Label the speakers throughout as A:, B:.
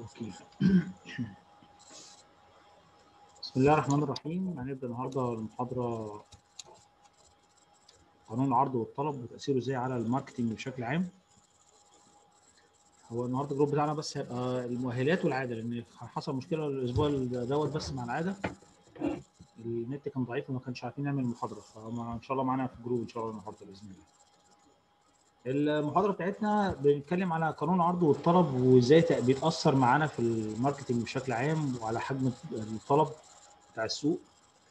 A: اوكي بسم الله الرحمن الرحيم هنبدا النهارده المحاضره قانون العرض والطلب وتاثيره ازاي على الماركتنج بشكل عام هو النهارده الجروب بتاعنا بس هيبقى المؤهلات والعاده لان حصل مشكله الاسبوع دوت بس مع العاده النت كان ضعيف وما كانش عارفين نعمل المحاضره فان شاء الله معانا في الجروب ان شاء الله النهارده باذن الله المحاضره بتاعتنا بنتكلم على قانون العرض والطلب وازاي بيتاثر معانا في الماركتنج بشكل عام وعلى حجم الطلب بتاع السوق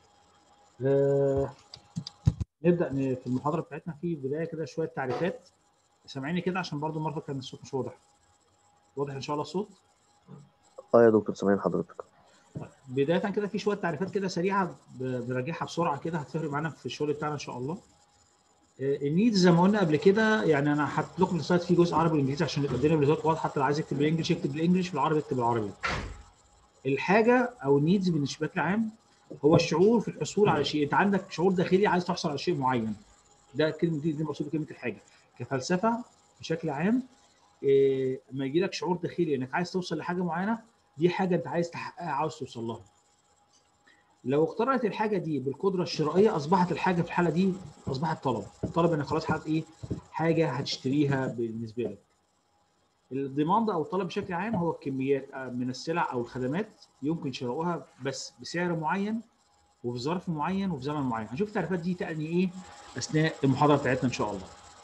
A: آه نبدا في المحاضره بتاعتنا في بدايه كده شويه تعريفات سامعيني كده عشان برضو المره كان الصوت مش واضح واضح ان شاء الله الصوت
B: اه يا دكتور سامعين حضرتك
A: بدايه كده في شويه تعريفات كده سريعه براجعها بسرعه كده هتفرق معانا في الشغل بتاعنا ان شاء الله النيدز زي ما قلنا قبل كده يعني انا حاطط لكم السلايد فيه جزء عربي وانجليزي عشان يبقى الدنيا بالظبط واضحه حتى اللي عايز يكتب بالانجلش يكتب بالانجلش بالعربي يكتب بالعربي الحاجه او النيدز بشكل عام هو الشعور في الحصول على شيء انت عندك شعور داخلي عايز تحصل على شيء معين ده كلمه دي, دي مقصود بكلمه الحاجه كفلسفه بشكل عام إيه لما يجي لك شعور داخلي انك عايز توصل لحاجه معينه دي حاجه انت عايز تحققها عاوز توصل لها لو اقترنت الحاجه دي بالقدره الشرائيه اصبحت الحاجه في الحاله دي اصبحت طلب الطلب انك خلاص حاجه ايه حاجه هتشتريها بالنسبه لك الديماند او الطلب بشكل عام هو الكميات من السلع او الخدمات يمكن شراؤها بس بسعر معين وفي ظرف معين وفي زمن معين هنشوف التعريفات دي تعني ايه اثناء المحاضره بتاعتنا ان شاء الله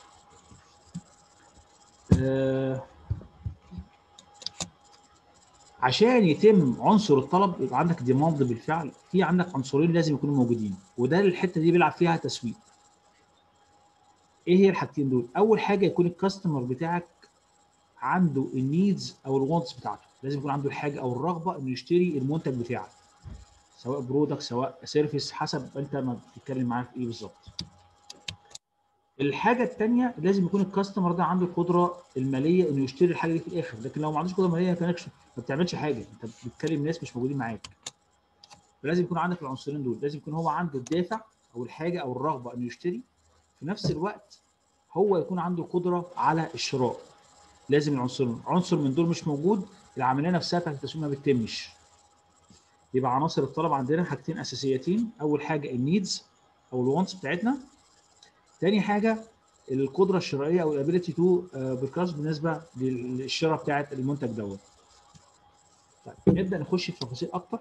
A: آه عشان يتم عنصر الطلب يبقى عندك ديماند بالفعل في عندك عنصرين لازم يكونوا موجودين وده الحته دي بيلعب فيها تسويق ايه هي الحاجتين دول اول حاجه يكون الكاستمر بتاعك عنده النيدز او الوانتس بتاعته لازم يكون عنده الحاجه او الرغبه انه يشتري المنتج بتاعك سواء برودكت سواء سيرفيس حسب انت ما بتتكلم معاه في ايه بالظبط الحاجه الثانيه لازم يكون الكاستمر ده عنده القدره الماليه انه يشتري الحاجه دي في الاخر لكن لو ما عندوش قدره ماليه ما ما بتعملش حاجه انت بتكلم ناس مش موجودين معاك فلازم يكون عندك العنصرين دول لازم يكون هو عنده الدافع او الحاجه او الرغبه انه يشتري في نفس الوقت هو يكون عنده قدره على الشراء لازم العنصرين عنصر من دول مش موجود العمليه نفسها بتاعت التسويق ما بتتمش يبقى عناصر الطلب عندنا حاجتين اساسيتين اول حاجه النيدز او الوانتس بتاعتنا تاني حاجه القدره الشرائيه او الابيلتي تو بركاس بالنسبه للشراء بتاعت المنتج دوت طيب نبدا نخش في تفاصيل اكتر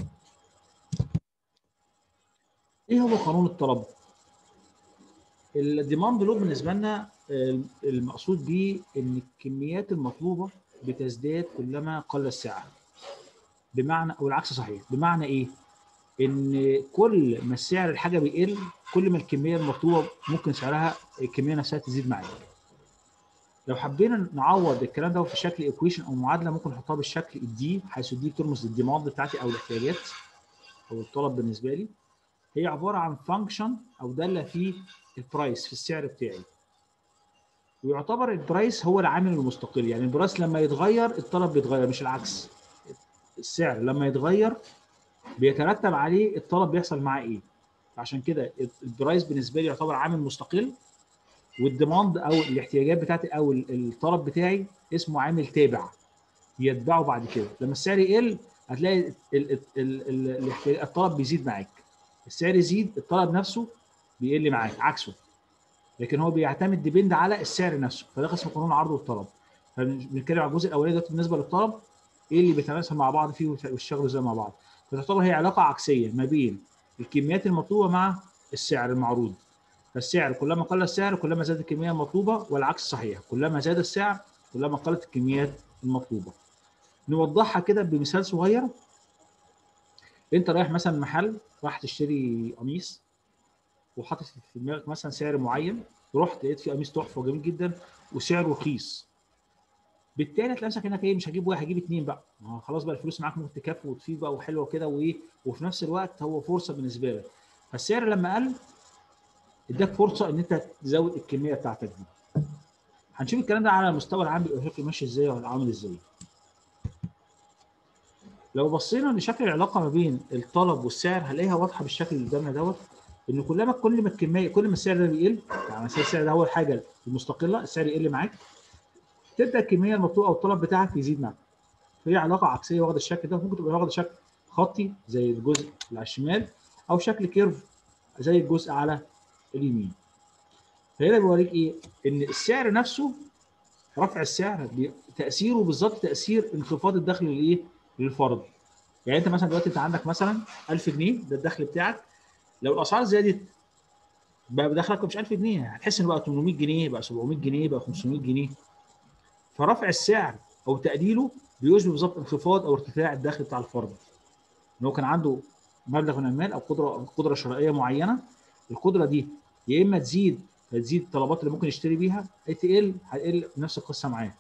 A: ايه هو قانون الطلب الديماند لوب بالنسبه لنا المقصود بيه ان الكميات المطلوبه بتزداد كلما قل السعر بمعنى او العكس صحيح بمعنى ايه ان كل ما السعر الحاجه بيقل كل ما الكميه المطلوبه ممكن سعرها الكميه نفسها تزيد معايا لو حبينا نعوض الكلام ده في شكل ايكويشن او معادله ممكن نحطها بالشكل الدي حيث الدي بترمز للديماند بتاعتي او الاحتياجات او الطلب بالنسبه لي هي عباره عن فانكشن او داله في البرايس في السعر بتاعي ويعتبر البرايس هو العامل المستقل يعني البرايس لما يتغير الطلب بيتغير مش العكس السعر لما يتغير بيترتب عليه الطلب بيحصل معاه ايه عشان كده البرايس بالنسبه لي يعتبر عامل مستقل والديماند او الاحتياجات بتاعتي او الطلب بتاعي اسمه عامل تابع يتبعه بعد كده لما السعر يقل هتلاقي ال ال ال ال الطلب بيزيد معاك السعر يزيد الطلب نفسه بيقل معاك عكسه لكن هو بيعتمد ديبند على السعر نفسه فده اسمه قانون العرض والطلب فبنتكلم على الجزء الاولاني ده بالنسبه للطلب ايه اللي بيتناسب مع بعض فيه ويشتغلوا ازاي مع بعض فتعتبر هي علاقه عكسيه ما بين الكميات المطلوبه مع السعر المعروض فالسعر كلما قل السعر كلما زادت الكميه المطلوبه والعكس صحيح كلما زاد السعر كلما قلت الكميات المطلوبه نوضحها كده بمثال صغير انت رايح مثلا محل راح تشتري قميص وحاطط في دماغك مثلا سعر معين رحت لقيت في قميص تحفه وجميل جدا وسعره رخيص بالتالي هتلاقي نفسك انك ايه مش هجيب واحد هجيب اثنين بقى ما خلاص بقى الفلوس معاك ممكن تكفي وتفيد بقى وحلوه كده وايه وفي نفس الوقت هو فرصه بالنسبه لك فالسعر لما قل اداك فرصه ان انت تزود الكميه بتاعتك دي هنشوف الكلام ده على المستوى العام الافريقي ماشي ازاي ولا عامل ازاي لو بصينا لشكل العلاقه ما بين الطلب والسعر هنلاقيها واضحه بالشكل اللي قدامنا دوت ان كلما كل ما الكميه كل ما السعر ده بيقل يعني السعر ده هو الحاجه المستقله السعر يقل معاك تبدا الكميه المطلوبه او الطلب بتاعك يزيد معاك فهي علاقه عكسيه واخده الشكل ده ممكن تبقى واخده شكل خطي زي الجزء اللي على الشمال او شكل كيرف زي الجزء على اليمين فهنا بيوريك ايه ان السعر نفسه رفع السعر بي- تاثيره بالظبط تاثير انخفاض الدخل للايه للفرد يعني انت مثلا دلوقتي انت عندك مثلا 1000 جنيه ده الدخل بتاعك لو الاسعار زادت بقى دخلك مش 1000 جنيه هتحس ان بقى 800 جنيه بقى 700 جنيه بقى 500 جنيه فرفع السعر او تقليله بيشبه بالظبط انخفاض او ارتفاع الدخل بتاع الفرد ان هو كان عنده مبلغ من المال او قدره قدره شرائيه معينه القدره دي يا اما تزيد فتزيد الطلبات اللي ممكن يشتري بيها يا تقل هتقل نفس القصه معاه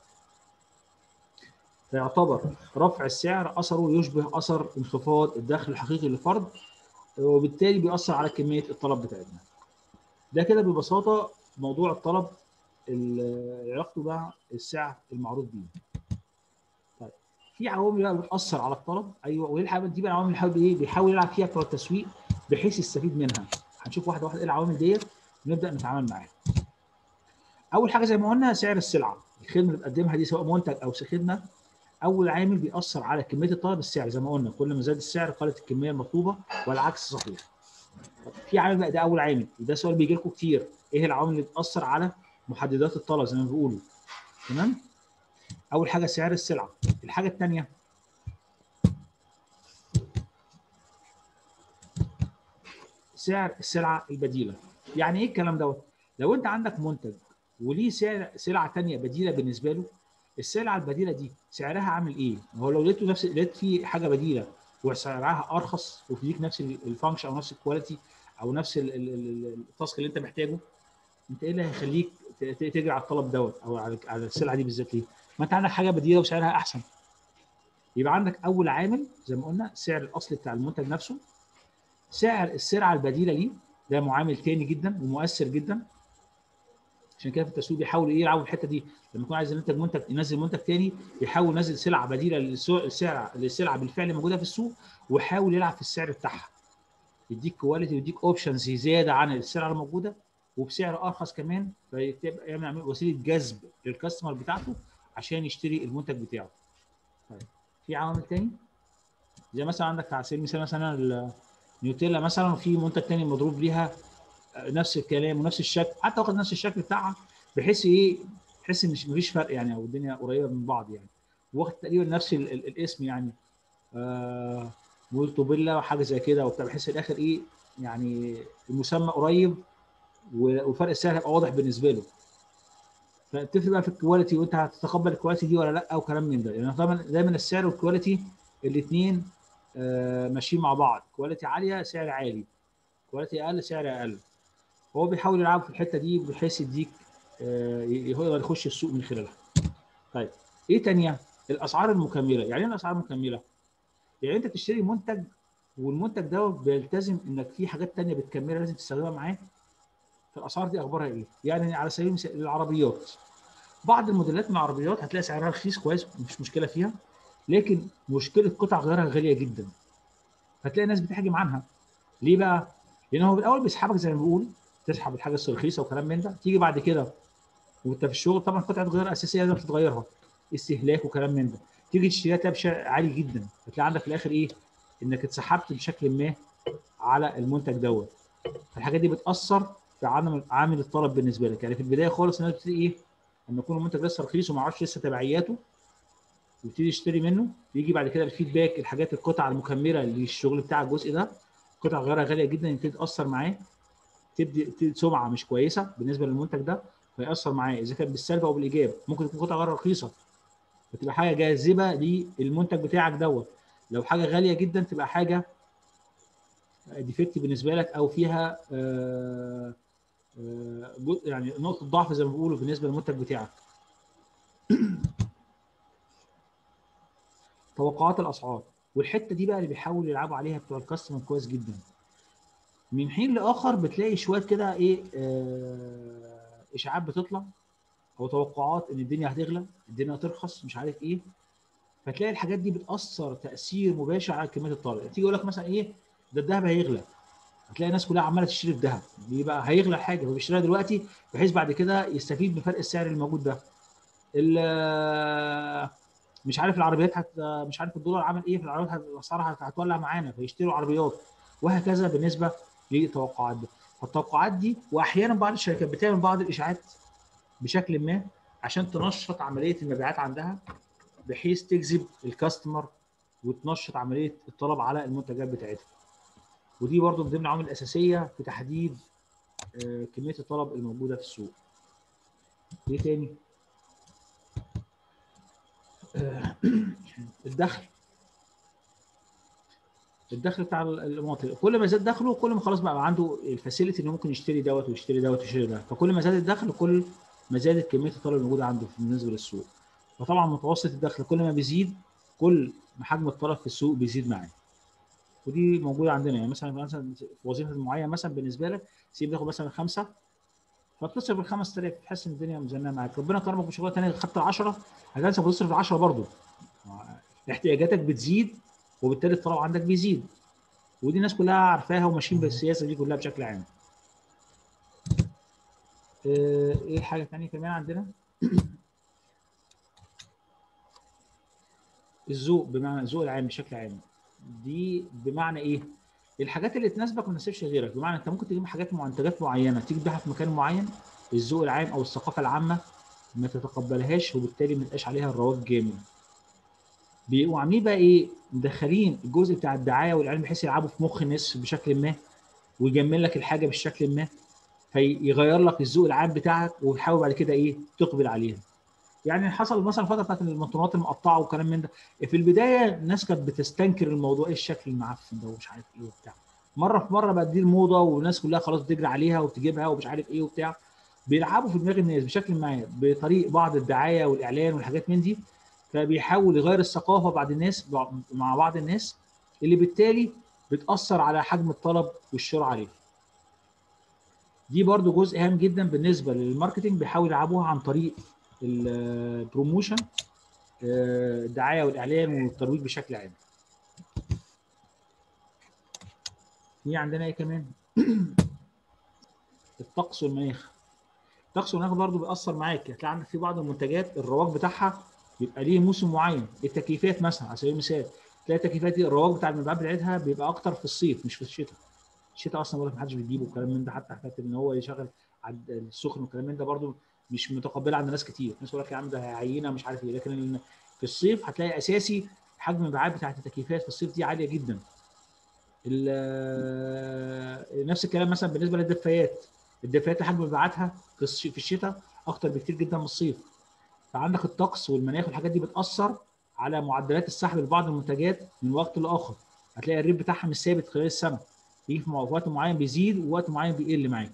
A: فيعتبر رفع السعر اثره يشبه اثر انخفاض الدخل الحقيقي للفرد وبالتالي بيأثر على كميه الطلب بتاعتنا ده كده ببساطه موضوع الطلب ال- علاقته مع السعر المعروض بيه طيب في عوامل بقى بتاثر على الطلب ايوه وايه العوامل دي بقى العوامل اللي بيحاول ايه بيحاول يلعب فيها بتوع التسويق بحيث يستفيد منها هنشوف واحده واحده ايه العوامل ديت ونبدا نتعامل معاها اول حاجه زي ما قلنا سعر السلعه الخدمه اللي بتقدمها دي سواء منتج او خدمه اول عامل بيأثر على كميه الطلب السعر زي ما قلنا كل ما زاد السعر قلت الكميه المطلوبه والعكس صحيح طب في عامل بقى ده اول عامل وده سؤال بيجي لكم كتير ايه العوامل اللي بتأثر على محددات الطلب زي ما بيقولوا تمام اول حاجه سعر السلعه الحاجه الثانيه سعر السلعه البديله يعني ايه الكلام دوت لو انت عندك منتج وليه سعر سلعه ثانيه بديله بالنسبه له السلعه البديله دي سعرها عامل ايه هو لو لقيته نفس لقيت في حاجه بديله وسعرها ارخص وتديك نفس الفانكشن او نفس الكواليتي او نفس ال- ال- ال- التاسك اللي انت محتاجه انت ايه اللي هيخليك ت- ت- تجري على الطلب دوت او على على السلعه دي بالذات ليه؟ ما انت عندك حاجه بديله وسعرها احسن يبقى عندك اول عامل زي ما قلنا سعر الاصلي بتاع المنتج نفسه سعر السلعه البديله ليه ده معامل تاني جدا ومؤثر جدا عشان كده في التسويق بيحاول ايه يلعبوا الحته دي لما يكون عايز ينتج منتج ينزل منتج تاني يحاول ينزل سلعه بديله للسلعه للسلعه بالفعل موجوده في السوق ويحاول يلعب في السعر بتاعها يديك كواليتي ويديك اوبشنز زياده عن السلعه الموجوده وبسعر ارخص كمان فيبقى يعمل وسيله جذب للكاستمر بتاعته عشان يشتري المنتج بتاعه. طيب في عوامل تاني زي مثلا عندك على سبيل المثال مثلا النيوتيلا مثلا وفي منتج تاني مضروب ليها نفس الكلام ونفس الشكل حتى واخد نفس الشكل بتاعها بحيث ايه تحس ان مش مفيش فرق يعني او الدنيا قريبه من بعض يعني واخد تقريبا نفس ال ال الاسم يعني آه مولتو بيلا وحاجه زي كده وبتاع بحيث في الاخر ايه يعني المسمى قريب وفرق السعر هيبقى واضح بالنسبه له فتفرق بقى في الكواليتي وانت هتتقبل الكواليتي دي ولا لا وكلام من ده يعني طبعا دايما السعر والكواليتي الاثنين آه ماشيين مع بعض كواليتي عاليه سعر عالي كواليتي اقل سعر اقل هو بيحاول يلعب في الحته دي بحيث يديك آه يقدر يخش السوق من خلالها طيب ايه تانية الاسعار المكمله يعني ايه الاسعار المكمله يعني انت تشتري منتج والمنتج ده بيلتزم انك في حاجات تانية بتكملها لازم تستخدمها معاه فالاسعار دي اخبارها ايه؟ يعني على سبيل المثال العربيات بعض الموديلات من العربيات هتلاقي سعرها رخيص كويس مش مشكله فيها لكن مشكله قطع غيارها غاليه جدا هتلاقي ناس بتحجم عنها ليه بقى؟ لان هو بالاول بيسحبك زي ما بنقول تسحب الحاجه الرخيصه وكلام من ده تيجي بعد كده وانت في الشغل طبعا قطعه غيار اساسيه لازم تتغيرها استهلاك وكلام من ده تيجي تشتريها تلاقيها بسعر عالي جدا هتلاقي عندك في الاخر ايه؟ انك اتسحبت بشكل ما على المنتج دوت الحاجات دي بتاثر في عامل عامل الطلب بالنسبه لك يعني في البدايه خالص الناس بتبتدي ايه لما يكون المنتج لسه رخيص وما اعرفش لسه تبعياته ويبتدي يشتري منه يجي بعد كده الفيدباك الحاجات القطع المكمله للشغل بتاع الجزء ده قطع غيارها غاليه جدا يبتدي تاثر معاه تبدي سمعه مش كويسه بالنسبه للمنتج ده فيأثر معاه اذا كان بالسلب او بالايجاب ممكن تكون قطع غيار رخيصه فتبقى حاجه جاذبه للمنتج بتاعك دوت لو حاجه غاليه جدا تبقى حاجه ديفكت بالنسبه لك او فيها آآ آآ يعني نقطه ضعف زي ما بيقولوا بالنسبه للمنتج بتاعك توقعات الاسعار والحته دي بقى اللي بيحاولوا يلعبوا عليها بتوع الكاستمر كويس جدا من حين لاخر بتلاقي شويه كده ايه اشاعات بتطلع او توقعات ان الدنيا هتغلى الدنيا هترخص مش عارف ايه فتلاقي الحاجات دي بتاثر تاثير مباشر على كميه الطلب تيجي يقول لك مثلا ايه ده الذهب هيغلى هتلاقي الناس كلها عماله تشتري الذهب ليه بقى هيغلى حاجه هو بيشتريها دلوقتي بحيث بعد كده يستفيد من فرق السعر الموجود ده مش عارف العربيات هت مش عارف الدولار عمل ايه في العربيات هت- الاسعار هت- هتولع معانا فيشتروا عربيات وهكذا بالنسبه للتوقعات دي فالتوقعات دي واحيانا بعض الشركات بتعمل بعض الاشاعات بشكل ما عشان تنشط عمليه المبيعات عندها بحيث تجذب الكاستمر وتنشط عمليه الطلب على المنتجات بتاعتها ودي برضو من ضمن العوامل الاساسيه في تحديد آه، كميه الطلب الموجوده في السوق ايه تاني آه، الدخل الدخل بتاع المواطن كل ما زاد دخله كل ما خلاص بقى عنده الفاسيلتي انه ممكن يشتري دوت ويشتري دوت ويشتري ده فكل ما زاد الدخل كل ما زادت كميه الطلب الموجوده عنده بالنسبه للسوق فطبعا متوسط الدخل كل ما بيزيد كل ما حجم الطلب في السوق بيزيد معاه ودي موجوده عندنا يعني مثلا مثلا في وظيفه معينه مثلا بالنسبه لك سيب تاخد مثلا خمسه فبتصرف ال 5000 تحس ان الدنيا مزنقه معاك ربنا كرمك بشغلانه ثانيه خدت ال 10 هتنسى بتصرف ال 10 برضه احتياجاتك بتزيد وبالتالي الطلب عندك بيزيد ودي الناس كلها عارفاها وماشيين بالسياسه دي كلها بشكل عام. آه، ايه حاجه ثانيه كمان عندنا؟ الذوق بمعنى الذوق العام بشكل عام دي بمعنى ايه؟ الحاجات اللي تناسبك ما تناسبش غيرك بمعنى انت ممكن تجيب حاجات منتجات معينه تيجي تبيعها في مكان معين الذوق العام او الثقافه العامه ما تتقبلهاش وبالتالي ما يبقاش عليها الرواج جامد. بيبقوا عاملين بقى ايه؟ مدخلين الجزء بتاع الدعايه والاعلان بحيث يلعبوا في مخ الناس بشكل ما ويجمل لك الحاجه بالشكل ما فيغير لك الذوق العام بتاعك وتحاول بعد كده ايه؟ تقبل عليها. يعني حصل مثلا الفتره بتاعت البنطلونات المقطعه والكلام من ده في البدايه الناس كانت بتستنكر الموضوع ايه الشكل المعفن ده ومش عارف ايه وبتاع مره في مره بقت دي الموضه والناس كلها خلاص بتجري عليها وبتجيبها ومش عارف ايه وبتاع بيلعبوا في دماغ الناس بشكل ما بطريق بعض الدعايه والاعلان والحاجات من دي فبيحاول يغير الثقافه بعد الناس مع بعض الناس اللي بالتالي بتاثر على حجم الطلب والشراء عليه دي برضو جزء هام جدا بالنسبه للماركتنج بيحاول يلعبوها عن طريق البروموشن الدعايه والاعلان والترويج بشكل عام في عندنا ايه كمان الطقس والمناخ الطقس والمناخ برضو بيأثر معاك هتلاقي عندك في بعض المنتجات الرواج بتاعها بيبقى ليه موسم معين التكييفات مثلا على سبيل المثال تلاقي التكييفات دي الرواج بتاع المبيعات بتاعتها بيبقى اكتر في الصيف مش في الشتاء الشتاء اصلا بقول لك محدش بيجيبه والكلام من ده حتى حكايه ان هو يشغل على السخن والكلام من ده برضو مش متقبله عند ناس كتير ناس يقول لك يا عم ده عينه مش عارف ايه لكن في الصيف هتلاقي اساسي حجم المبيعات بتاعت التكييفات في الصيف دي عاليه جدا نفس الكلام مثلا بالنسبه للدفايات الدفايات حجم مبيعاتها في الشتاء اكتر بكتير جدا من الصيف فعندك الطقس والمناخ والحاجات دي بتاثر على معدلات السحب لبعض المنتجات من وقت لاخر هتلاقي الريت بتاعها مش ثابت خلال السنه يجي في وقت معين بيزيد ووقت معين بيقل معاك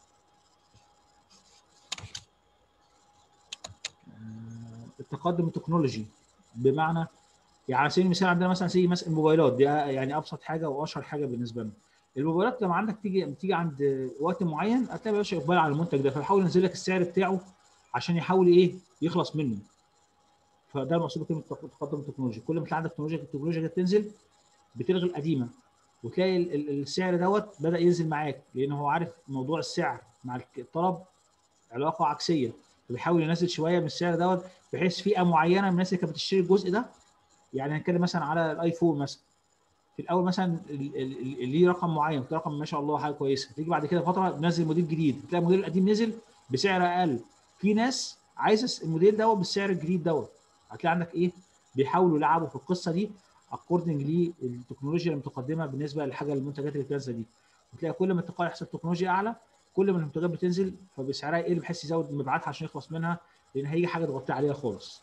A: التقدم التكنولوجي بمعنى يعني على سبيل المثال عندنا مثلا سي مثلا الموبايلات دي يعني ابسط حاجه واشهر حاجه بالنسبه لنا الموبايلات لما عندك تيجي تيجي عند وقت معين هتلاقي باشا اقبال على المنتج ده فيحاول ينزل لك السعر بتاعه عشان يحاول ايه يخلص منه فده المقصود بكلمه التقدم التكنولوجي كل ما تلاقي عندك تكنولوجيا التكنولوجيا تنزل بتلغي القديمه وتلاقي السعر دوت بدا ينزل معاك لان هو عارف موضوع السعر مع الطلب علاقه عكسيه فبيحاول ينزل شويه من السعر دوت بحيث فئه معينه من الناس اللي كانت بتشتري الجزء ده يعني هنتكلم مثلا على الايفون مثلا في الاول مثلا ليه رقم معين في رقم ما شاء الله حاجه كويسه تيجي بعد كده فتره نزل موديل جديد تلاقي الموديل القديم نزل بسعر اقل في ناس عايزه الموديل دوت بالسعر الجديد دوت هتلاقي عندك ايه بيحاولوا يلعبوا في القصه دي اكوردنج للتكنولوجيا المتقدمه بالنسبه للحاجه المنتجات اللي بتنزل دي وتلاقي كل ما التقاء يحصل تكنولوجيا اعلى كل ما المنتجات بتنزل فبسعرها يقل بحيث يزود مبيعاتها عشان يخلص منها لان هيجي حاجه تغطي عليها خالص.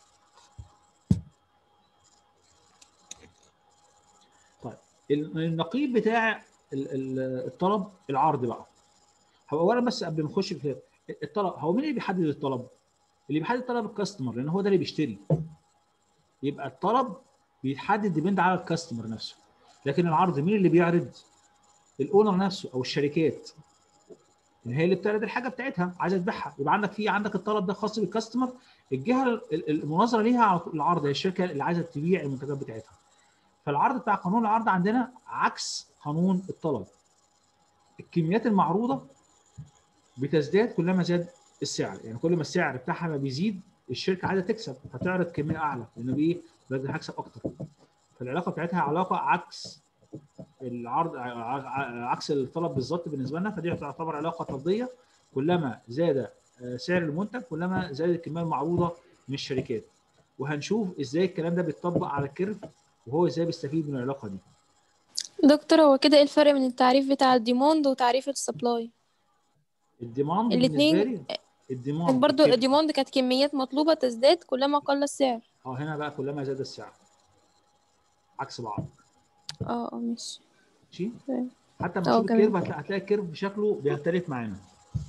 A: طيب النقيض بتاع الطلب العرض بقى. هو اولا بس قبل ما نخش في الطلب هو مين اللي بيحدد الطلب؟ اللي بيحدد الطلب الكاستمر لان هو ده اللي بيشتري. يبقى الطلب بيتحدد ديبند على الكاستمر نفسه. لكن العرض مين اللي بيعرض؟ الاونر نفسه او الشركات هي اللي بتعرض الحاجه بتاعتها عايزه تبيعها يبقى عندك في عندك الطلب ده خاص بالكاستمر الجهه المناظره ليها على العرض هي الشركه اللي عايزه تبيع المنتجات بتاعتها فالعرض بتاع قانون العرض عندنا عكس قانون الطلب الكميات المعروضه بتزداد كلما زاد السعر يعني كل ما السعر بتاعها ما بيزيد الشركه عايزه تكسب فتعرض كميه اعلى لانه بايه بدل هكسب اكتر فالعلاقه بتاعتها علاقه عكس العرض ع- ع- عكس الطلب بالظبط بالنسبه لنا فدي تعتبر علاقه طرديه كلما زاد آه، سعر المنتج كلما زادت الكميه المعروضه من الشركات وهنشوف ازاي الكلام ده بيتطبق على الكيرف وهو ازاي بيستفيد من العلاقه دي
C: دكتور هو كده ايه الفرق من التعريف بتاع الديموند وتعريف السبلاي
A: الديماند
C: الاتنين-
A: بالنسبه لي الديماند
C: برضو
A: الكيرف.
C: الديموند كانت كميات مطلوبة تزداد كلما قل السعر
A: اه هنا بقى كلما زاد السعر عكس بعض
C: اه اه ماشي
A: ماشي
C: تمام.
A: حتى لما
C: اه
A: تشوف
C: كمان.
A: الكيرف هتلاقي هتلاقي الكيرف شكله بيختلف معانا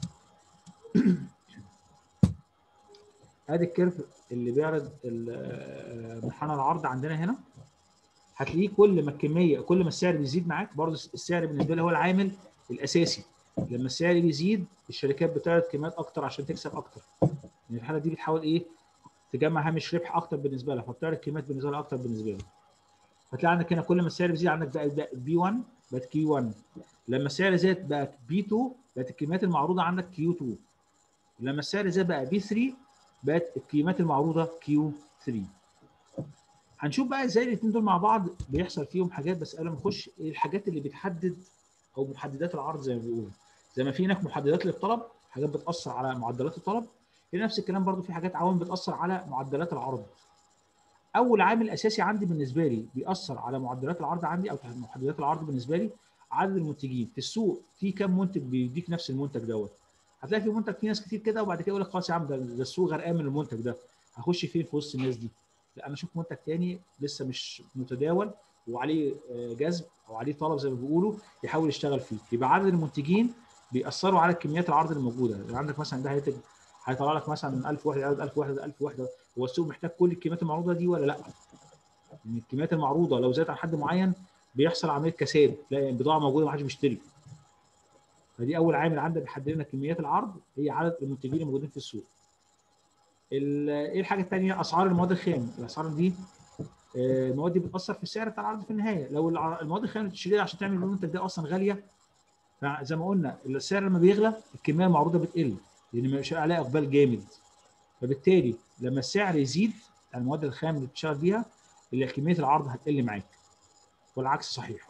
A: ادي الكيرف اللي بيعرض ال- آه، منحنى العرض عندنا هنا هتلاقيه كل ما الكميه كل ما السعر بيزيد معاك برضه السعر بالنسبه لي هو العامل الاساسي لما السعر بيزيد الشركات بتعرض كميات اكتر عشان تكسب اكتر يعني الحاله دي بتحاول ايه تجمع هامش ربح اكتر بالنسبه لها فبتعرض كميات بالنسبه لها اكتر بالنسبه لها هتلاقي عندك هنا كل ما السعر بيزيد عندك بقى بي 1 بقت كيو 1 لما السعر زاد بقى بي 2 بقت الكميات المعروضه عندك كيو 2 لما السعر زاد بقى بي 3 بقت القيمات المعروضه كيو 3 هنشوف بقى ازاي الاثنين دول مع بعض بيحصل فيهم حاجات بس قبل ما نخش ايه الحاجات اللي بتحدد او محددات العرض زي ما بيقولوا زي ما في هناك محددات للطلب حاجات بتاثر على معدلات الطلب هنا نفس الكلام برضو في حاجات عوامل بتاثر على معدلات العرض اول عامل اساسي عندي بالنسبه لي بيأثر على معدلات العرض عندي او محددات العرض بالنسبه لي عدد المنتجين في السوق في كام منتج بيديك نفس المنتج دوت هتلاقي في منتج في ناس كتير كده وبعد كده يقول لك خلاص يا عم ده ده السوق غرقان من المنتج ده هخش فين في وسط الناس دي لا انا اشوف منتج تاني لسه مش متداول وعليه آه، جذب او عليه طلب زي ما بيقولوا يحاول يشتغل فيه يبقى عدد المنتجين بيأثروا على كميات العرض الموجوده يعني عندك مثلا ده هينتج هيطلع لك مثلا 1000 وحده عدد 1000 وحده 1000 وحده هو السوق محتاج كل الكميات المعروضه دي ولا لا؟ يعني الكميات المعروضه لو زادت عن حد معين بيحصل عمليه كساد تلاقي البضاعه موجوده ما حدش بيشتري فدي اول عامل عندك بيحدد لنا كميات العرض هي عدد المنتجين الموجودين في السوق ال- ايه الحاجه الثانيه اسعار المواد الخام الاسعار دي آه، المواد دي بتاثر في السعر بتاع العرض في النهايه لو الع- المواد الخام اللي بتشتريها عشان تعمل المنتج ده اصلا غاليه فزي ما قلنا السعر لما بيغلى الكميه المعروضه بتقل لان مش عليها اقبال جامد فبالتالي لما السعر يزيد على المواد الخام اللي بتشتغل بيها اللي كميه العرض هتقل معاك والعكس صحيح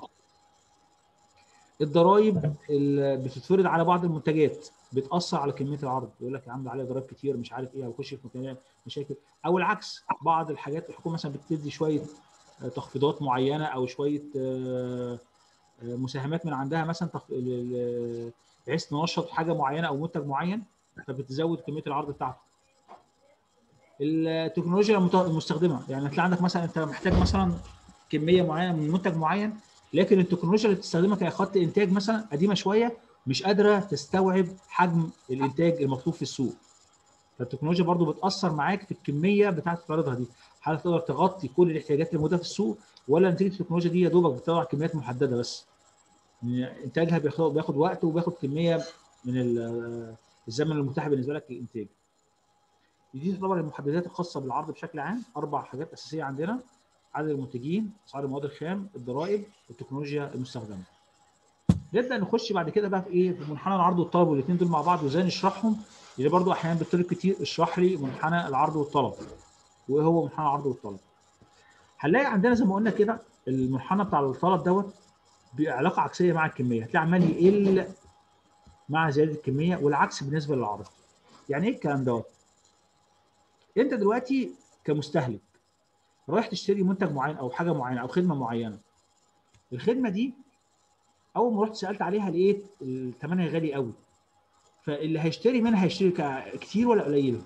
A: الضرائب اللي بتتفرض على بعض المنتجات بتاثر على كميه العرض يقول لك يا عم ده عليها ضرائب كتير مش عارف ايه او يخش في مكان- مشاكل او العكس بعض الحاجات الحكومه مثلا بتدي شويه آه، تخفيضات معينه او شويه آه، آه، مساهمات من عندها مثلا تخ- ل- ل- بحيث تنشط حاجه معينه او منتج معين فبتزود كميه العرض بتاعته التكنولوجيا المت- المستخدمه يعني هتلاقي عندك مثلا انت محتاج مثلا كميه معينه من منتج معين لكن التكنولوجيا اللي بتستخدمها كخط انتاج مثلا قديمه شويه مش قادره تستوعب حجم الانتاج المطلوب في السوق فالتكنولوجيا برضو بتاثر معاك في الكميه بتاعه تعرضها دي هل تقدر تغطي كل الاحتياجات الموجوده في السوق ولا نتيجه التكنولوجيا دي يا دوبك بتطلع كميات محدده بس يعني انتاجها بياخد بياخد وقت وبياخد كميه من ال- الزمن المتاح بالنسبه لك للانتاج دي تعتبر المحددات الخاصه بالعرض بشكل عام اربع حاجات اساسيه عندنا عدد المنتجين اسعار المواد الخام الضرائب التكنولوجيا المستخدمه نبدا نخش بعد كده بقى في ايه في منحنى العرض والطلب والاثنين دول مع بعض وازاي نشرحهم اللي برضو احيانا بيطلب كتير اشرح لي منحنى العرض والطلب وايه هو منحنى العرض والطلب هنلاقي عندنا زي ما قلنا كده المنحنى بتاع الطلب دوت بعلاقه عكسيه مع الكميه هتلاقي عمال يقل مع زياده الكميه والعكس بالنسبه للعرض يعني ايه الكلام دوت انت دلوقتي كمستهلك رايح تشتري منتج معين او حاجه معينه او خدمه معينه الخدمه دي اول ما رحت سالت عليها لقيت ثمنها غالي قوي فاللي هيشتري منها هيشتري ك- كتير ولا قليل؟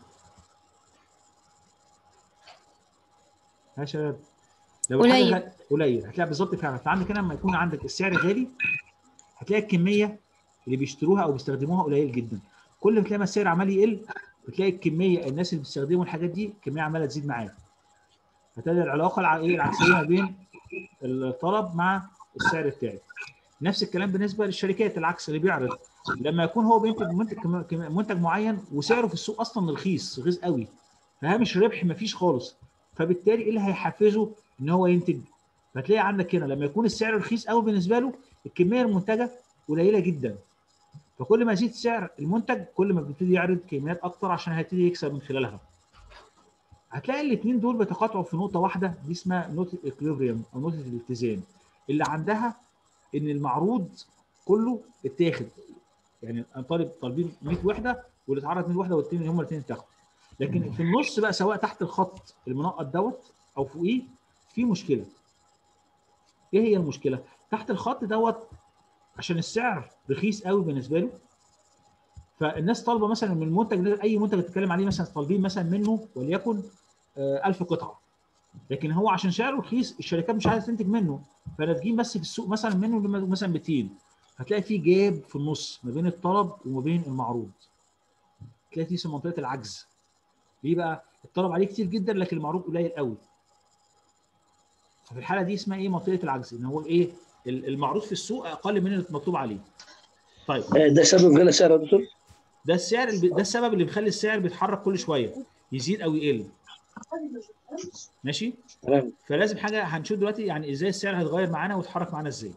A: يا شباب لو الحاجة
C: قليل.
A: غ- قليل هتلاقي بالظبط فعلا فعندك هنا لما يكون عندك السعر غالي هتلاقي الكميه اللي بيشتروها او بيستخدموها قليل جدا كل ما تلاقي ما السعر عمال يقل بتلاقي الكميه الناس اللي بيستخدموا الحاجات دي الكميه عماله تزيد معاك فتلاقي العلاقه الع- ايه العكسيه ما بين الطلب مع السعر بتاعي نفس الكلام بالنسبه للشركات العكس اللي بيعرض لما يكون هو بينتج منتج كم- كم- منتج معين وسعره في السوق اصلا رخيص رخيص قوي فهامش ربح مفيش خالص فبالتالي ايه اللي هيحفزه ان هو ينتج فتلاقي عندك هنا لما يكون السعر رخيص قوي بالنسبه له الكميه المنتجه قليله جدا فكل ما يزيد سعر المنتج كل ما بيبتدي يعرض كميات اكتر عشان هيبتدي يكسب من خلالها هتلاقي الاثنين دول بيتقاطعوا في نقطه واحده دي اسمها نقطه الاكليبريم او نقطه الاتزان اللي عندها ان المعروض كله اتاخد يعني انا طالب طالبين 100 وحده واللي اتعرض 100 وحده والتاني هم الاثنين اتاخدوا لكن في النص بقى سواء تحت الخط المنقط دوت او فوقيه في مشكله ايه هي المشكله تحت الخط دوت عشان السعر رخيص قوي بالنسبه له فالناس طالبه مثلا من المنتج ده اي منتج بتتكلم عليه مثلا طالبين مثلا منه وليكن آه، 1000 قطعه لكن هو عشان سعره رخيص الشركات مش عايزه تنتج منه فناتجين بس في السوق مثلا منه مثلا 200 هتلاقي في جاب في النص ما بين الطلب وما بين المعروض تلاقي في منطقه العجز ليه بقى الطلب عليه كتير جدا لكن المعروض قليل قوي ففي الحاله دي اسمها ايه منطقه العجز ان هو ايه ال- المعروض في السوق اقل من المطلوب عليه طيب
D: آه، ده سبب غلا سعر يا دكتور
A: ده السعر اللي ده السبب اللي بيخلي السعر بيتحرك كل شويه يزيد او يقل ماشي
D: تمام
A: فلازم حاجه هنشوف دلوقتي يعني ازاي السعر هيتغير معانا ويتحرك معانا ازاي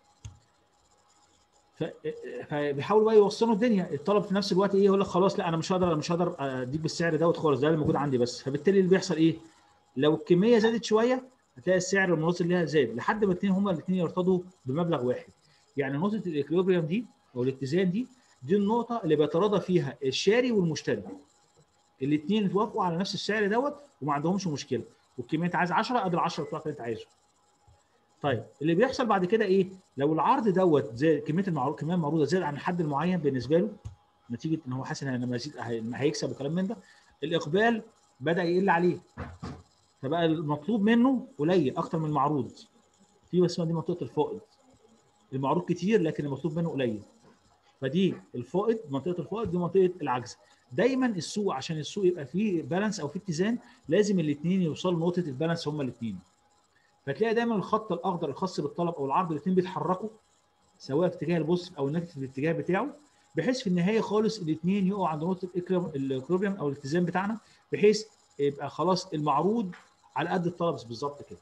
A: ف- فبيحاولوا بقى يوصلوا الدنيا الطلب في نفس الوقت ايه يقول لك خلاص لا انا مش هقدر مش هقدر اديك بالسعر دوت خالص ده اللي موجود عندي بس فبالتالي اللي بيحصل ايه لو الكميه زادت شويه هتلاقي السعر المناصر ليها زاد لحد ما الاثنين هما الاثنين يرتضوا بمبلغ واحد يعني نقطه الاكليبريم دي او الاتزان دي دي النقطه اللي بيتراضى فيها الشاري والمشتري الاثنين اتوافقوا على نفس السعر دوت وما عندهمش مشكله والكميه انت عايز 10 قد ال 10 بتوعك اللي انت عايزه طيب اللي بيحصل بعد كده ايه لو العرض دوت زي كميه المعروض كميه المعروضه زاد عن الحد المعين بالنسبه له نتيجه ان هو حاسس ان لما يزيد هي- هيكسب وكلام من ده الاقبال بدا يقل عليه فبقى المطلوب منه قليل اكتر من المعروض في بس اسمها دي منطقه الفائض المعروض كتير لكن المطلوب منه قليل فدي الفائض منطقه الفائض دي منطقه العجز دايما السوق عشان السوق يبقى فيه بالانس او فيه اتزان لازم الاثنين يوصلوا لنقطه البالانس هما الاثنين فتلاقي دايما الخط الاخضر الخاص بالطلب او العرض الاثنين بيتحركوا سواء في اتجاه البوزيتيف او النيجاتيف في الاتجاه بتاعه بحيث في النهايه خالص الاثنين يقعوا عند نقطه الاكروبيوم او الاتزان بتاعنا بحيث يبقى خلاص المعروض على قد الطلب بالظبط كده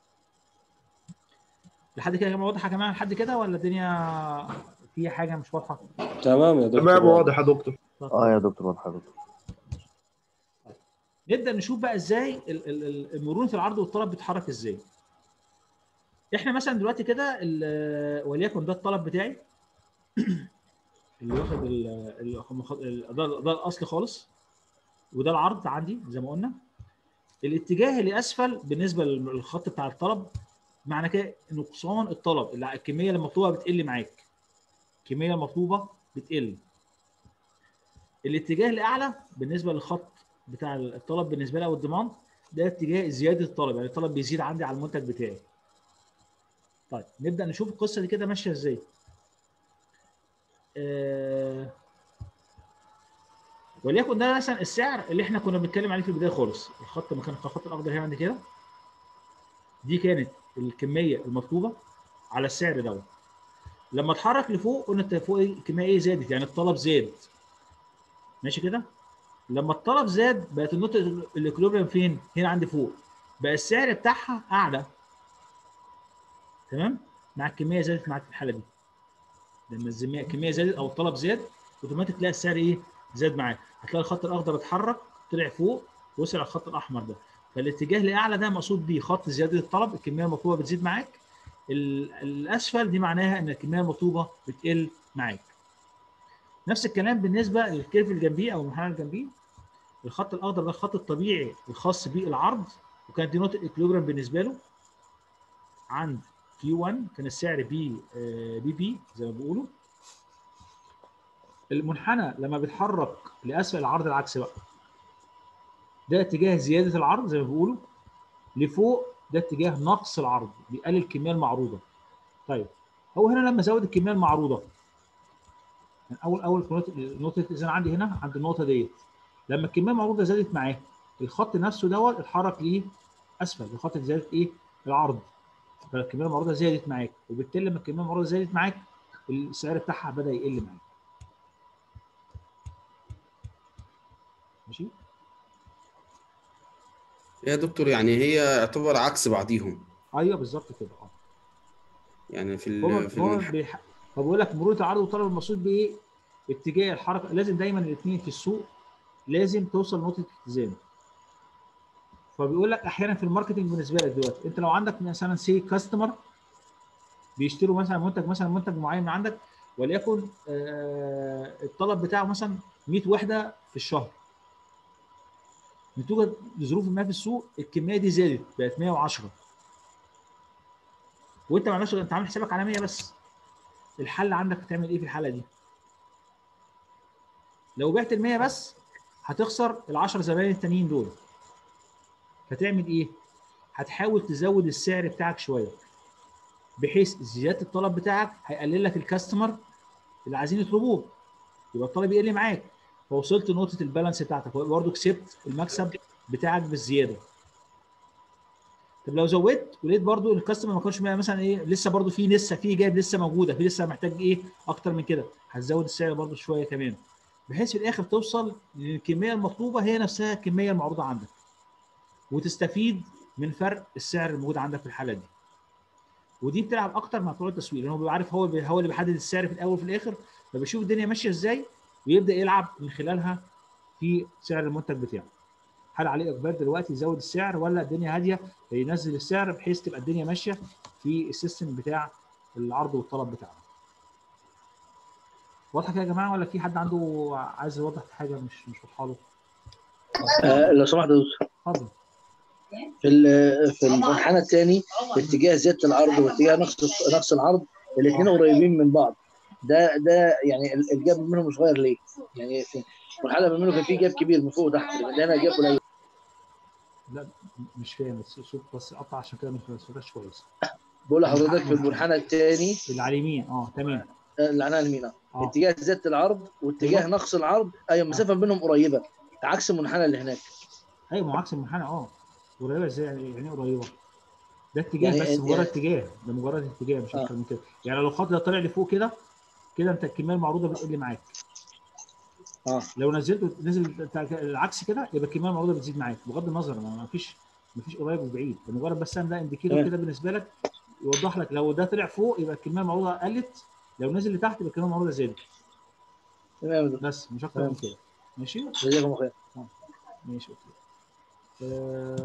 A: لحد كده يا جماعه واضحه يا جماعه لحد كده ولا الدنيا فيها حاجه مش واضحه
D: تمام يا دكتور
E: تمام واضح يا دكتور
B: اه يا دكتور واضحه يا دكتور
A: نبدا نشوف بقى ازاي ال- ال- ال- مرونه العرض والطلب بيتحرك ازاي احنا مثلا دلوقتي كده ال- وليكن ده الطلب بتاعي اللي واخد ال- ال- ال- ده ده الاصل خالص وده العرض عندي زي ما قلنا الاتجاه اللي اسفل بالنسبه للخط بتاع الطلب معنى كده نقصان الطلب اللي- الكميه اللي المطلوبه بتقل معاك الكميه المطلوبه بتقل الاتجاه الاعلى بالنسبه للخط بتاع الطلب بالنسبه لي او الديماند ده اتجاه زياده الطلب يعني الطلب بيزيد عندي على المنتج بتاعي طيب نبدا نشوف القصه دي كده ماشيه ازاي آه وليكن ده مثلا السعر اللي احنا كنا بنتكلم عليه في البدايه خالص الخط مكان الخط الاخضر هنا عندي كده دي كانت الكميه المطلوبه على السعر دوت لما اتحرك لفوق قلنا الت- فوق إيه؟ الكميه ايه زادت يعني الطلب زاد ماشي كده لما الطلب زاد بقت النقطه الاكلوبريم فين هنا عندي فوق بقى السعر بتاعها اعلى تمام مع الكميه زادت معاك في الحاله دي لما الزمية- الكميه زادت او الطلب زاد اوتوماتيك تلاقي السعر ايه زاد معاك هتلاقي الخط الاخضر اتحرك طلع فوق وصل على الخط الاحمر ده فالاتجاه الاعلى ده مقصود بيه خط زياده الطلب الكميه المطلوبه بتزيد معاك ال- الاسفل دي معناها ان الكميه المطلوبه بتقل معاك نفس الكلام بالنسبه للكيرف اللي جنبيه او المنحنى اللي جنبيه الخط الاخضر ده الخط الطبيعي الخاص بالعرض وكانت دي نقطه الاكليبريم بالنسبه له عند كيو 1 كان السعر بي آه، بي بي زي ما بيقولوا المنحنى لما بيتحرك لاسفل العرض العكسي بقى ده اتجاه زياده العرض زي ما بيقولوا لفوق ده اتجاه نقص العرض بيقلل الكميه المعروضه طيب هو هنا لما زود الكميه المعروضه من اول اول نقطه نقطه اذا عندي هنا عند النقطه ديت لما الكميه المعروضه زادت معاه الخط نفسه دوت اتحرك ليه اسفل لخط زياده ايه العرض فالكميه المعروضه زادت معاك وبالتالي لما الكميه المعروضه زادت معاك السعر بتاعها بدا يقل معاك ماشي
F: يا دكتور يعني هي يعتبر عكس بعضيهم
A: ايوه بالظبط كده اه
F: يعني في
A: هو
F: ال في
A: هو
F: المنح...
A: بيح... فبقول لك مرونه العرض والطلب المقصود بايه؟ اتجاه الحركه لازم دايما الاثنين في السوق لازم توصل لنقطه اتزان فبيقول لك احيانا في الماركتنج بالنسبه لك دلوقتي انت لو عندك مثلا سي كاستمر بيشتروا مثلا منتج مثلا منتج معين من عندك وليكن آه، الطلب بتاعه مثلا 100 وحده في الشهر نتيجه لظروف ما في السوق الكميه دي زادت بقت 110 وانت ما عندكش انت عامل حسابك على 100 بس الحل عندك هتعمل ايه في الحاله دي؟ لو بعت ال 100 بس هتخسر ال 10 زباين التانيين دول فتعمل ايه؟ هتحاول تزود السعر بتاعك شويه بحيث زياده الطلب بتاعك هيقلل لك الكاستمر اللي عايزين يطلبوه يبقى الطلب يقل معاك فوصلت لنقطه البالانس بتاعتك برضه كسبت المكسب بتاعك بالزياده طب لو زودت ولقيت برضو الكاستمر ما كانش مثلا ايه لسه برضو في لسه في جايب لسه موجوده في لسه محتاج ايه اكتر من كده هتزود السعر برضو شويه كمان بحيث في الاخر توصل للكميه المطلوبه هي نفسها الكميه المعروضه عندك وتستفيد من فرق السعر الموجود عندك في الحاله دي ودي بتلعب اكتر مع بتوع التسويق لان هو بيبقى عارف هو هو اللي بيحدد السعر في الاول وفي الاخر فبيشوف الدنيا ماشيه ازاي ويبدا يلعب من خلالها في سعر المنتج بتاعه هل عليه اقبال دلوقتي يزود السعر ولا الدنيا هاديه فينزل السعر بحيث تبقى الدنيا ماشيه في السيستم بتاع العرض والطلب بتاعنا واضحه كده يا جماعه ولا في حد عنده عايز يوضح حاجه مش مش واضحه له
D: آه، لو سمحت يا دكتور
A: اتفضل
D: في ال- في المنحنى الثاني اتجاه زياده العرض واتجاه نقص نقص العرض الاثنين قريبين من بعض ده ده يعني ال- الجاب منهم صغير ليه؟ يعني في المرحله ما منه كان في جاب كبير من فوق وتحت لكن هنا جاب قليل
A: لا مش فاهم بس الصوت بس قطع عشان كده مش مش كويس
D: بقول لحضرتك في المنحنى الثاني
A: اللي على اليمين اه تمام
D: اللي على اليمين آه.
A: اه
D: اتجاه زياده العرض واتجاه
A: أيوة.
D: نقص العرض اي المسافه بينهم قريبه عكس المنحنى اللي هناك
A: ايوه ما هو عكس المنحنى اه قريبه ازاي يعني يعني إيه قريبه ده اتجاه
D: يعني
A: بس
D: أنت-
A: مجرد اتجاه ده مجرد اتجاه مش
D: آه.
A: اكتر من كده يعني لو الخط ده طلع لفوق كده كده انت الكميه المعروضه بتقل معاك
D: اه
A: لو نزلت نزل بتاع- العكس كده يبقى الكميه المعروضه بتزيد معاك بغض النظر ما ما فيش ما فيش قريب وبعيد ده مجرد بس ده انديكيتور
D: تمام.
A: كده بالنسبه لك يوضح لك لو ده طلع فوق يبقى الكميه المعروضه قلت لو نزل لتحت يبقى الكميه المعروضه زادت
D: تمام يا دكتور.
A: بس مش اكتر من كده ماشي
D: جزاكم خير
A: ماشي اوكي آه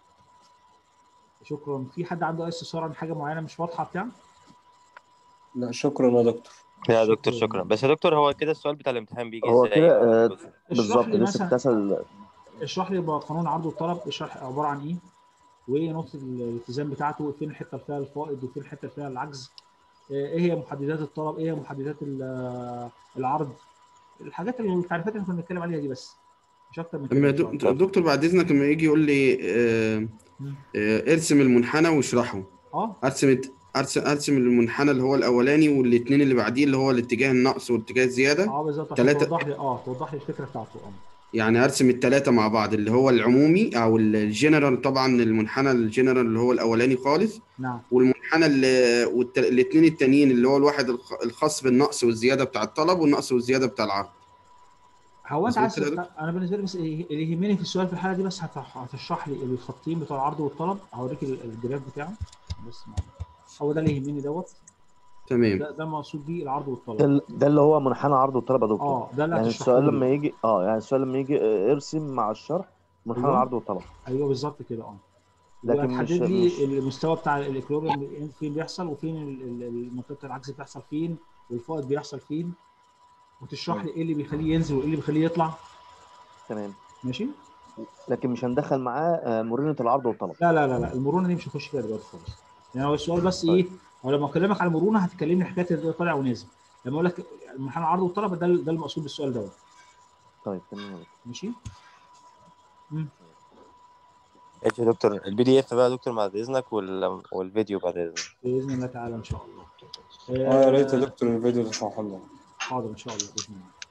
A: شكرا في حد عنده اي استفسار عن حاجه معينه مش واضحه بتاع
D: لا شكرا يا دكتور
E: يا دكتور
A: شكراً.
E: شكرا بس يا دكتور هو كده السؤال بتاع الامتحان بيجي
B: هو
E: ازاي
B: كده، آه،
A: اشرح
B: بالظبط
A: لي
B: لسه
A: مثلا
B: بتسأل
A: اشرح لي بقى قانون العرض والطلب اشرح عباره عن ايه وايه نقطه الالتزام بتاعته فين الحته اللي فيها الفائض وفين الحته اللي فيها العجز آه، ايه هي محددات الطلب ايه هي محددات ال- العرض الحاجات اللي التعريفات اللي كنا بنتكلم عليها دي بس مش اكتر من كده
F: اما
A: إن شاء الله.
F: دك- دكتور بعد اذنك لما يجي يقول لي آه،
A: مم.
F: آه، ارسم المنحنى واشرحه
A: اه
F: ارسم الت- ارسم ارسم المنحنى اللي هو الاولاني والاثنين اللي بعديه اللي هو الاتجاه النقص والاتجاه الزياده
A: اه بالظبط عشان
F: تلاتة-
A: توضح لي اه توضح لي الفكره بتاعته اه
F: يعني ارسم الثلاثه مع بعض اللي هو العمومي او الجنرال طبعا المنحنى الجنرال اللي هو الاولاني خالص
A: نعم
F: والمنحنى والاثنين التانيين اللي هو الواحد الخ- الخاص بالنقص والزياده بتاع الطلب والنقص والزياده بتاع العرض
A: هو انت
F: مظبوط
A: عايز
F: كده يا
A: انا بالنسبه لي بس إيه- اللي يهمني في السؤال في الحاله دي بس هتح- هتشرح لي الخطين بتوع العرض والطلب هوريك ال- الجراف بتاعه بس معلش. هو ده اللي يهمني دوت
F: تمام
A: ده ده المقصود بيه العرض
B: ده,
A: والطلب
B: ال- ده اللي هو منحنى عرض وطلب يا دكتور
A: اه ده اللي
B: يعني
A: هتشرحه
B: السؤال
A: لي.
B: لما يجي اه يعني السؤال لما يجي آه، ارسم مع الشرح منحنى
A: أيوة.
B: العرض والطلب
A: ايوه بالظبط كده اه
B: لكن
A: وهتحدد
B: مش-
A: لي
B: مش-
A: المستوى بتاع الاكلوريوم فين بيحصل وفين ال- ال- منطقه العجز بتحصل فين والفائض بيحصل فين وتشرح لي ايه اللي بيخليه ينزل وايه اللي بيخليه يطلع
B: تمام
A: ماشي
B: لكن مش هندخل معاه آه، مرونة العرض والطلب
A: لا لا لا لا المرونه دي مش هخش فيها دلوقتي خالص يعني هو السؤال بس ايه هو لما اكلمك على المرونه هتكلمني حكايه اللي طالع ونازل لما اقول لك منحنى العرض والطلب ده ده المقصود بالسؤال دوت
B: طيب تمام يا دكتور.
A: ماشي
E: ماشي يا دكتور البي دي اف بقى يا دكتور بعد اذنك وال... والفيديو بعد اذنك
A: باذن الله تعالى ان شاء الله
G: اه يا ريت يا دكتور الفيديو تشرحه لنا
A: حاضر ان شاء الله باذن الله